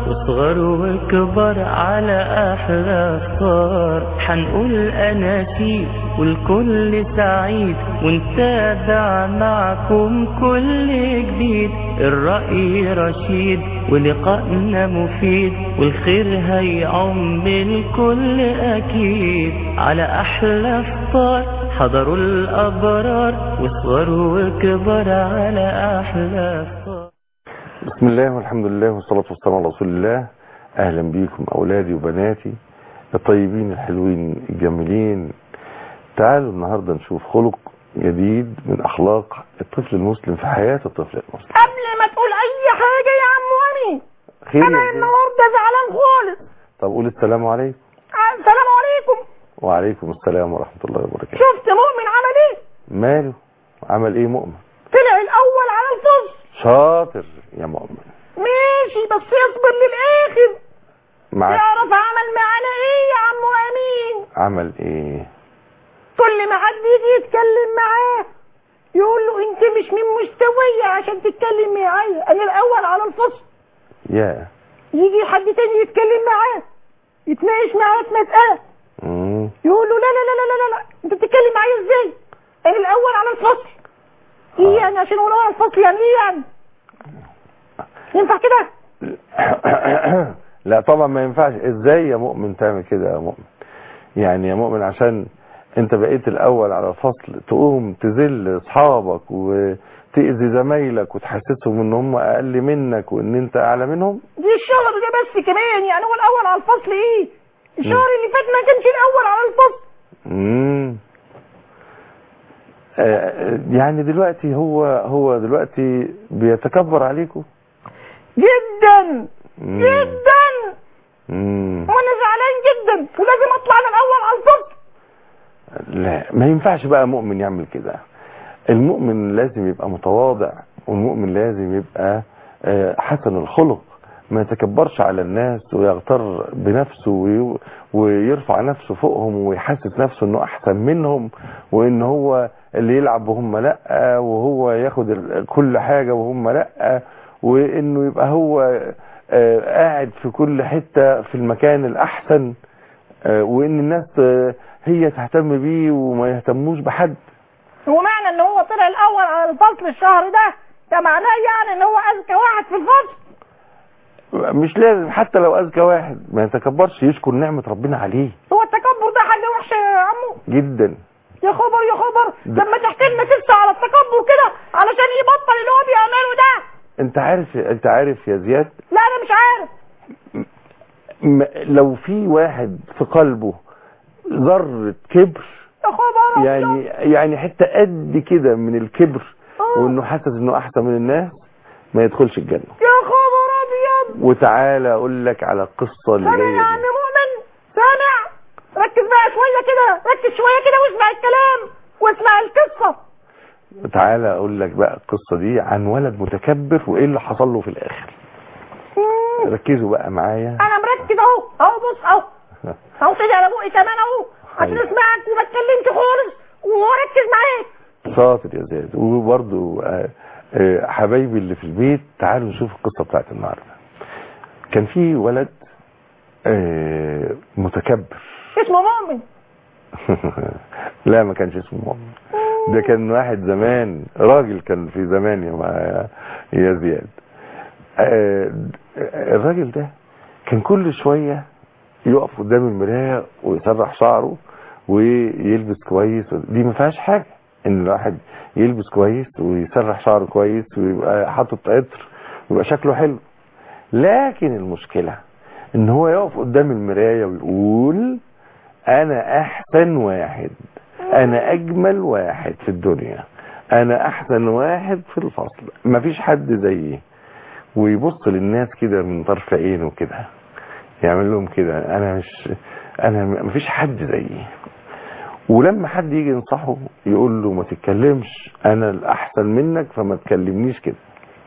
واصغر وكبر على أحلى فطار حنقول أناشيد والكل سعيد ونتابع معكم كل جديد الرأي رشيد ولقائنا مفيد والخير هيعم الكل أكيد على أحلى فطار حضروا الأبرار واصغروا وكبر على أحلى فطار بسم الله والحمد لله والصلاة والسلام على رسول الله أهلا بيكم أولادي وبناتي الطيبين الحلوين الجميلين تعالوا النهاردة نشوف خلق جديد من أخلاق الطفل المسلم في حياة الطفل المسلم قبل ما تقول اي حاجة يا عم امين خير يا انا زين. النهاردة زعلان خالص طب قول السلام عليكم ع- السلام عليكم وعليكم السلام ورحمة الله وبركاته شفت مؤمن عمل ايه ماله عمل ايه مؤمن طلع الاول على الفصل شاطر يا مؤمن ماشي بس يصبر للاخر معاك يعرف عمل معانا ايه يا عم امين عمل ايه كل ما حد يجي يتكلم معاه يقول له انت مش من مستوية عشان تتكلم معايا انا الاول على الفصل يا يجي حد تاني يتكلم معاه يتناقش معاه في مسألة مم. يقول له لا لا لا لا لا لا انت بتتكلم معايا ازاي انا الاول على الفصل ايه يعني عشان اقول على الفصل يعني ايه يعني ينفع كده لا طبعا ما ينفعش ازاي يا مؤمن تعمل كده يا مؤمن يعني يا مؤمن عشان انت بقيت الاول على الفصل تقوم تذل اصحابك وتأذي زمايلك وتحسسهم ان هم اقل منك وان انت اعلى منهم دي الشهر ده بس كمان يعني هو الاول على الفصل ايه الشهر اللي فات ما كانش الاول على الفصل امم آه، يعني دلوقتي هو هو دلوقتي بيتكبر عليكم جدا مم. جدا مم. وانا زعلان جدا ولازم اطلع انا الاول على الفصل لا ما ينفعش بقى مؤمن يعمل كده المؤمن لازم يبقى متواضع والمؤمن لازم يبقى آه، حسن الخلق ما يتكبرش على الناس ويغتر بنفسه وي- ويرفع نفسه فوقهم ويحسس نفسه انه احسن منهم وان هو اللي يلعب وهم لا وهو ياخد ال- كل حاجة وهم لا وانه يبقى هو آه، قاعد في كل حتة في المكان الاحسن آه، وان الناس آه، هي تهتم بيه وما يهتموش بحد ومعنى ان هو طلع الاول على الفصل الشهر ده ده معناه يعني ان هو اذكى واحد في الفصل مش لازم حتى لو اذكى واحد ما يتكبرش يشكر نعمة ربنا عليه هو التكبر ده حاجة وحشة يا عمو جدا يا خبر يا خبر ده- لما تحكي لنا قصة على التكبر كده علشان يبطل اللي هو بيعمله ده انت عارف انت عارف يا زياد لا انا مش عارف م- لو في واحد في قلبه ذرة كبر يا خبر أبيض. يعني يعني حتة قد كده من الكبر آه. وانه حاسس انه احسن من الناس ما يدخلش الجنة يا خبر ابيض وتعالى اقول لك على القصة اللي سامع جاية يا عم دي. مؤمن سامع ركز بقى شوية كده ركز شوية كده واسمع الكلام واسمع القصة تعالى اقول لك بقى القصة دي عن ولد متكبر وايه اللي حصل له في الاخر مم. ركزوا بقى معايا انا مركز اهو اهو بص اهو اهو كده على بقي كمان اهو عشان أيوة. اسمعك وما اتكلمش خالص واركز معاك شاطر يا زياد وبرضو آه، آه، حبايبي اللي في البيت تعالوا نشوف القصة بتاعت النهاردة كان في ولد آه، متكبر اسمه مؤمن لا ما كانش اسمه مؤمن ده كان واحد زمان راجل كان في زمان يا مع- يا زياد آه، الراجل ده كان كل شوية يقف قدام المراية ويسرح شعره ويلبس كويس دي ما فيهاش حاجة ان الواحد يلبس كويس ويسرح شعره كويس ويبقى حاطط عطر ويبقى شكله حلو لكن المشكلة ان هو يقف قدام المراية ويقول انا احسن واحد انا اجمل واحد في الدنيا انا احسن واحد في الفصل مفيش حد زيي ويبص للناس كده من طرف عينه كده يعمل لهم كده انا مش انا مفيش حد زيي ولما حد يجي ينصحه يقول له ما تتكلمش انا الاحسن منك فما تكلمنيش كده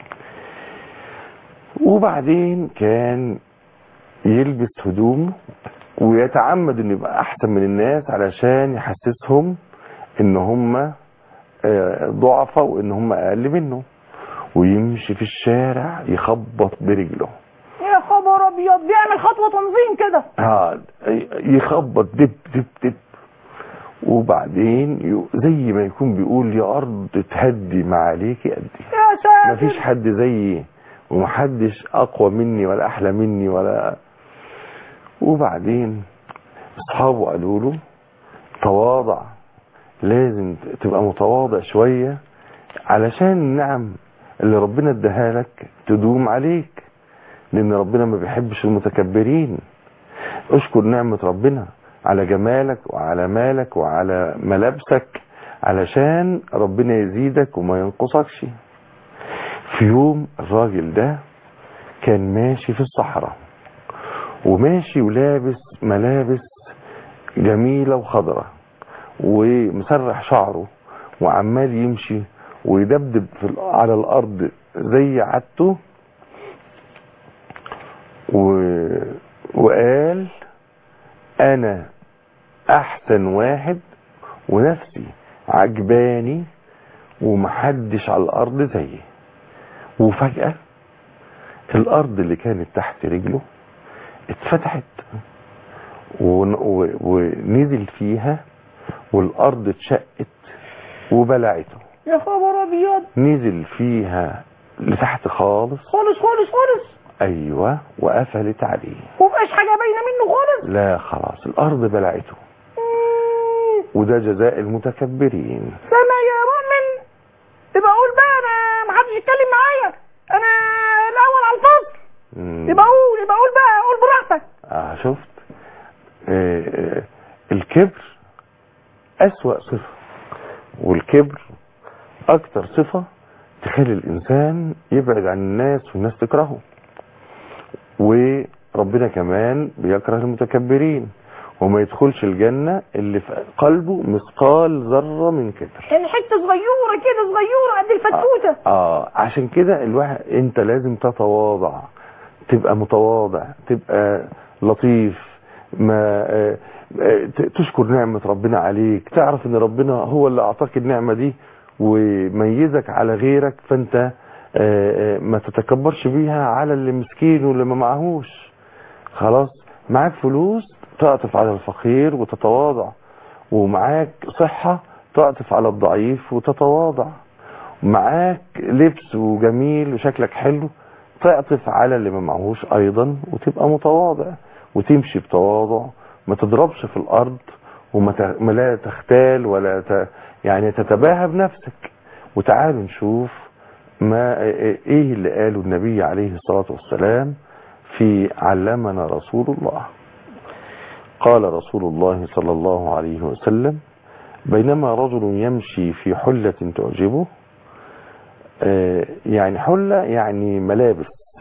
وبعدين كان يلبس هدوم ويتعمد انه يبقى احسن من الناس علشان يحسسهم ان هم آه، ضعفة وان هم اقل منه ويمشي في الشارع يخبط برجله يا خبر خبر ابيض بيعمل خطوه تنظيم كده ها يخبط دب دب دب وبعدين ي- زي ما يكون بيقول يا ارض تهدي ما عليكي قدي يا ساتر مفيش حد زيي ومحدش اقوى مني ولا احلى مني ولا وبعدين اصحابه قالوا له تواضع لازم تبقى متواضع شوية علشان النعم اللي ربنا اداها لك تدوم عليك لان ربنا ما بيحبش المتكبرين اشكر نعمة ربنا على جمالك وعلى مالك وعلى ملابسك علشان ربنا يزيدك وما ينقصكش في يوم الراجل ده كان ماشي في الصحراء وماشي ولابس ملابس جميلة وخضرة ومسرح شعره وعمال يمشي ويدبدب في ال- على الأرض زي عادته و... وقال أنا أحسن واحد ونفسي عجباني ومحدش على الأرض زيي وفجأة الأرض اللي كانت تحت رجله اتفتحت ون- و- ونزل فيها والأرض اتشقت وبلعته يا خبر ابيض نزل فيها لتحت خالص خالص خالص خالص أيوة وقفلت عليه ومبقاش حاجه باينه منه خالص لا خلاص الأرض بلعته مم. وده جزاء المتكبرين سما يا مؤمن يبقى اقول بقى انا محدش يتكلم معايا انا الاول على الفصل مم. يبقى اقول يبقى اقول بقى اقول براحتك آه شفت آه آه الكبر أسوأ صفة والكبر أكتر صفة تخلي الإنسان يبعد عن الناس والناس تكرهه وربنا كمان بيكره المتكبرين وما يدخلش الجنة اللي في قلبه مثقال ذرة من كبر يعني حته صغيره كده صغيره قد الفتوته اه عشان كده الواحد انت لازم تتواضع تبقى متواضع تبقى لطيف ما آه، آه، ت- تشكر نعمة ربنا عليك تعرف ان ربنا هو اللي اعطاك النعمة دي وميزك على غيرك فانت آه، آه، ما تتكبرش بيها على اللي مسكين واللي ما معهوش خلاص معاك فلوس تعطف على الفقير وتتواضع ومعاك صحة تعطف على الضعيف وتتواضع معاك لبس وجميل وشكلك حلو تعطف على اللي ما معهوش ايضا وتبقى متواضع وتمشي بتواضع ما تضربش في الارض وما ت- ما لا تختال ولا ت... يعني تتباهى بنفسك وتعالوا نشوف ما ايه اللي قاله النبي عليه الصلاة والسلام في علمنا رسول الله قال رسول الله صلى الله عليه وسلم بينما رجل يمشي في حلة تعجبه آه، يعني حلة يعني ملابس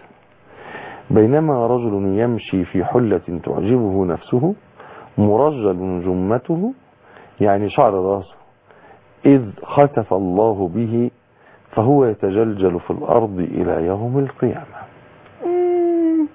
بينما رجل يمشي في حلة تعجبه نفسه مرجل جمته يعني شعر راسه إذ خسف الله به فهو يتجلجل في الأرض إلى يوم القيامة مم.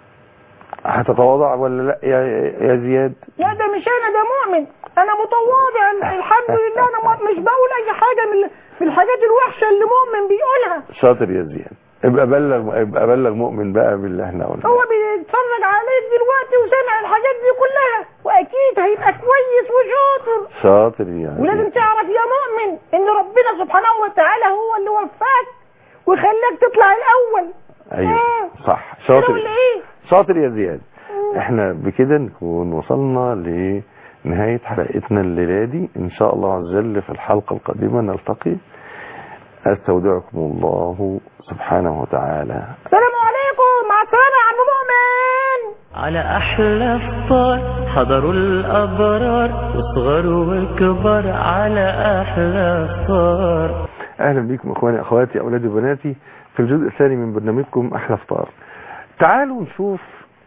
هتتواضع ولا لا يا, يا زياد لا ده مش انا ده مؤمن انا متواضع الحمد لله انا م- مش بقول اي حاجه من من الحاجات الوحشه اللي مؤمن بيقولها شاطر يا زياد ابقى بلغ ابقى بلغ مؤمن بقى باللي احنا قلناه هو بيتفرج عليك دلوقتي وسمع الحاجات دي كلها واكيد هيبقى كويس وشاطر شاطر يا ولازم زياد. تعرف يا مؤمن ان ربنا سبحانه وتعالى هو اللي وفاك وخلاك تطلع الاول ايوه آه. صح كده شاطر ولا ايه شاطر يا زياد احنا بكده نكون وصلنا لنهاية حلقتنا الليلة دي ان شاء الله عز وجل في الحلقة القادمة نلتقي استودعكم الله سبحانه وتعالى السلام عليكم مع السلامه يا عم مؤمن على أحلى فطار حضروا الأبرار وصغر وكبر على أحلى فطار اهلا بكم اخواني اخواتي اولادي وبناتي في الجزء الثاني من برنامجكم احلى فطار تعالوا نشوف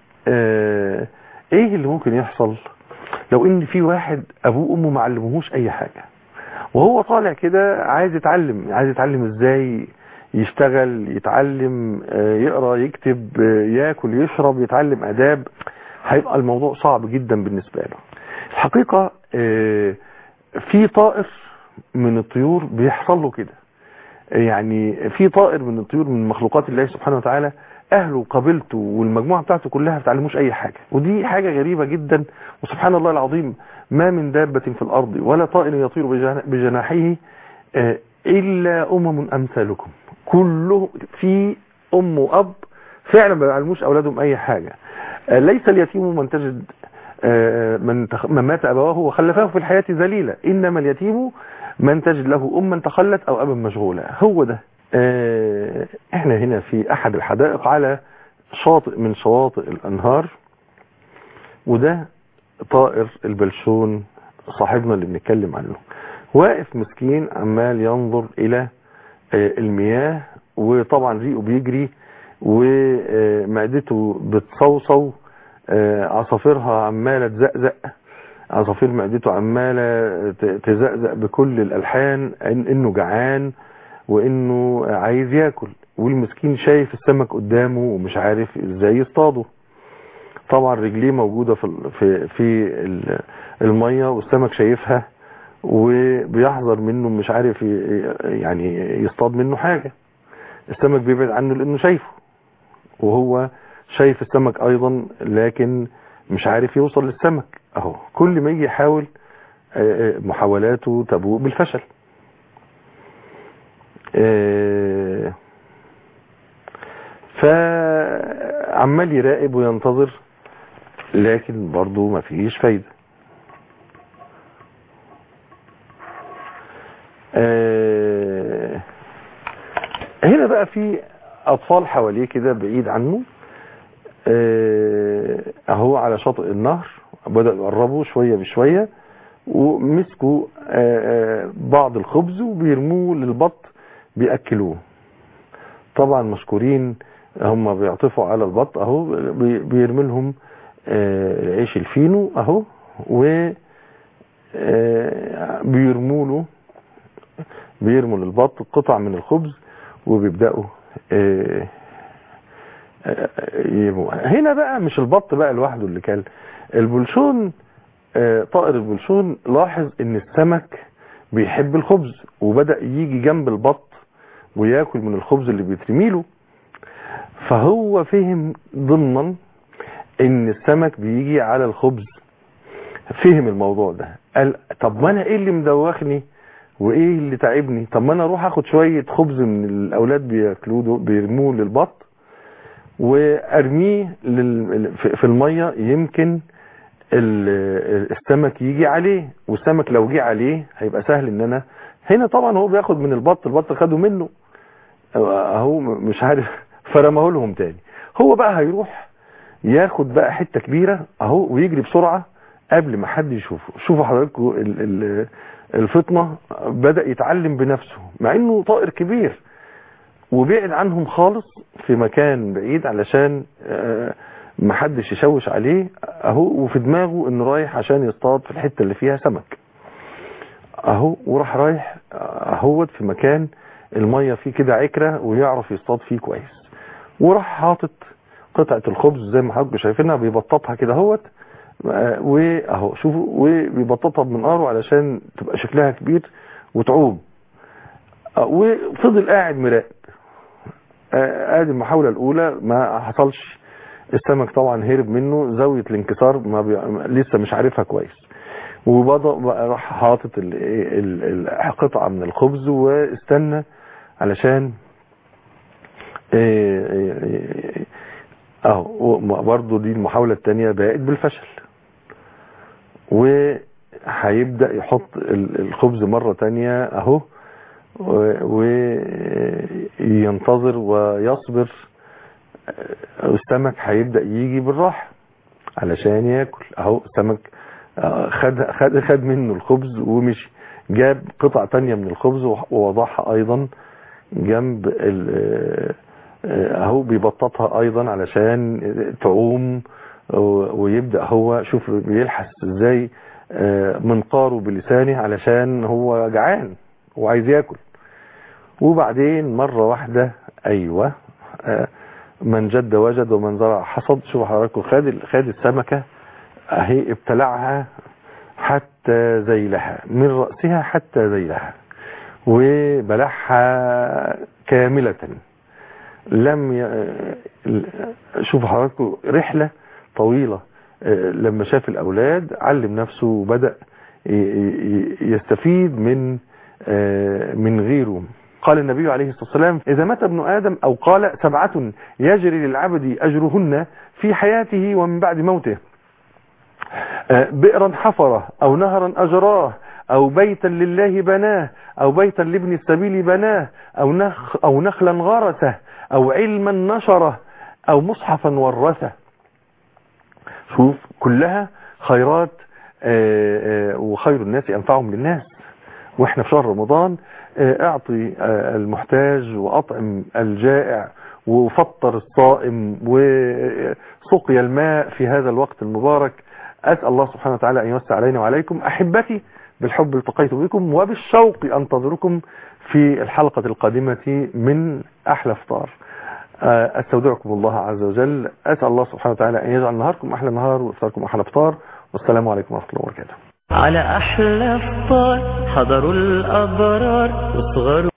اه ايه اللي ممكن يحصل لو ان في واحد ابوه وامه ما علموهوش اي حاجه وهو طالع كده عايز يتعلم عايز يتعلم ازاي يشتغل يتعلم آه، يقرا يكتب آه، ياكل يشرب يتعلم اداب هيبقى الموضوع صعب جدا بالنسبه له الحقيقه آه، في طائر من الطيور بيحصل له كده يعني في طائر من الطيور من مخلوقات الله سبحانه وتعالى اهله وقبيلته والمجموعه بتاعته كلها ما بتعلموش اي حاجه ودي حاجه غريبه جدا وسبحان الله العظيم ما من دابه في الارض ولا طائر يطير بجنا- بجناحيه آه، الا امم امثالكم كله في ام واب فعلا ما بيعلموش اولادهم اي حاجه آه، ليس اليتيم من تجد آه، من تخ- من مات ابواه وخلفاه في الحياه ذليلا انما اليتيم من تجد له اما تخلت او ابا مشغولا هو ده آه، احنا هنا في احد الحدائق على شاطئ من شواطئ الانهار وده طائر البلشون صاحبنا اللي بنتكلم عنه واقف مسكين عمال ينظر الى آه، المياه وطبعا ريقه بيجري ومعدته بتصوصو آه، عصافيرها عمالة تزقزق عصافير معدته عمالة ت- تزقزق بكل الألحان إن- إنه جعان وإنه عايز ياكل والمسكين شايف السمك قدامه ومش عارف إزاي يصطاده طبعا رجليه موجودة في ال- في في ال- المية والسمك شايفها وبيحذر منه مش عارف ي- يعني يصطاد منه حاجة السمك بيبعد عنه لأنه شايفه وهو شايف السمك ايضا لكن مش عارف يوصل للسمك اهو كل ما يجي يحاول آه، آه، محاولاته تبوء بالفشل آه، فعمال يراقب وينتظر لكن برضه مفيش فايدة آه، هنا بقى في اطفال حواليه كده بعيد عنه آه، اهو على شاطئ النهر بدأوا يقربوا شوية بشوية ومسكوا آه، آه، بعض الخبز وبيرموه للبط بيأكلوه طبعا مشكورين هم بيعطفوا على البط اهو بي- بيرمي لهم آه، العيش الفينو اهو و آه، بيرموا له بيرموا للبط قطع من الخبز وبيبدأوا آه، آه، يبقوا. هنا بقى مش البط بقى لوحده اللي كان البلشون آه، طائر البلشون لاحظ ان السمك بيحب الخبز وبدأ يجي جنب البط وياكل من الخبز اللي بيترميله فهو فهم ضمنا ان السمك بيجي على الخبز فهم الموضوع ده قال طب ما انا ايه اللي مدوخني وايه اللي تعبني طب ما انا اروح اخد شوية خبز من الاولاد بياكلوه دول- بيرموه للبط وارميه لل... في في المية يمكن ال- السمك يجي عليه والسمك لو جه عليه هيبقى سهل ان انا هنا طبعا هو بياخد من البط البط خده منه اهو مش عارف فرماه لهم تاني هو بقى هيروح ياخد بقى حتة كبيرة اهو ويجري بسرعة قبل ما حد يشوفه شوفوا حضراتكم ال- ال- الفطنة بدأ يتعلم بنفسه مع انه طائر كبير وبعد عنهم خالص في مكان بعيد علشان آه، محدش يشوش عليه اهو وفي دماغه انه رايح عشان يصطاد في الحتة اللي فيها سمك اهو وراح رايح اهوت في مكان المية فيه كده عكرة ويعرف يصطاد فيه كويس وراح حاطط قطعة الخبز زي ما حضراتكم شايفينها بيبططها كده اهوت آه، واهو شوفوا وبيبططها بمنقاره علشان تبقى شكلها كبير وتعوم آه، وفضل قاعد مراقب آه، ادي المحاولة الاولى ما حصلش السمك طبعا هرب منه زاوية الانكسار ما بي... لسه مش عارفها كويس وبدأ بقى راح حاطط ال- ال- القطعة من الخبز واستنى علشان إيه إيه إيه اهو برضه دي المحاولة التانية بقت بالفشل وهيبدأ يحط ال- الخبز مرة تانية اهو وينتظر ويصبر السمك هيبدأ يجي بالراحة علشان ياكل اهو السمك آه، خد خد خد منه الخبز ومشي جاب قطع تانية من الخبز ووضعها ايضا جنب ال- آه، اهو بيبططها ايضا علشان تعوم و- ويبدأ هو شوف بيلحس ازاي آه، منقاره بلسانه علشان هو جعان وعايز ياكل وبعدين مرة واحدة ايوه آه، من جد وجد ومن زرع حصد شوف حضراتكم خد ال- خد السمكة اهي ابتلعها حتى ذيلها من رأسها حتى ذيلها وبلعها كاملة لم ي... شوفوا حضراتكم رحلة طويلة آه، لما شاف الأولاد علم نفسه وبدأ ي- ي- يستفيد من آه، من غيره قال النبي عليه الصلاة والسلام إذا مات ابن آدم أو قال سبعة يجري للعبد أجرهن في حياته ومن بعد موته آه، بئرا حفره أو نهرا أجراه أو بيتا لله بناه أو بيتا لابن السبيل بناه أو, نخ أو نخلا غرسه أو علما نشره أو مصحفا ورثه شوف كلها خيرات آه، آه، وخير الناس أنفعهم للناس واحنا في شهر رمضان آه، اعطي آه، المحتاج واطعم الجائع وفطر الصائم وسقي الماء في هذا الوقت المبارك اسال الله سبحانه وتعالى ان يوسع علينا وعليكم احبتي بالحب التقيت بكم وبالشوق انتظركم في الحلقة القادمة من احلى فطار آه، استودعكم الله عز وجل اسال الله سبحانه وتعالى ان يجعل نهاركم احلى نهار وافطاركم احلى فطار والسلام عليكم ورحمه الله وبركاته على أحلى فطار حضروا الأبرار واصغروا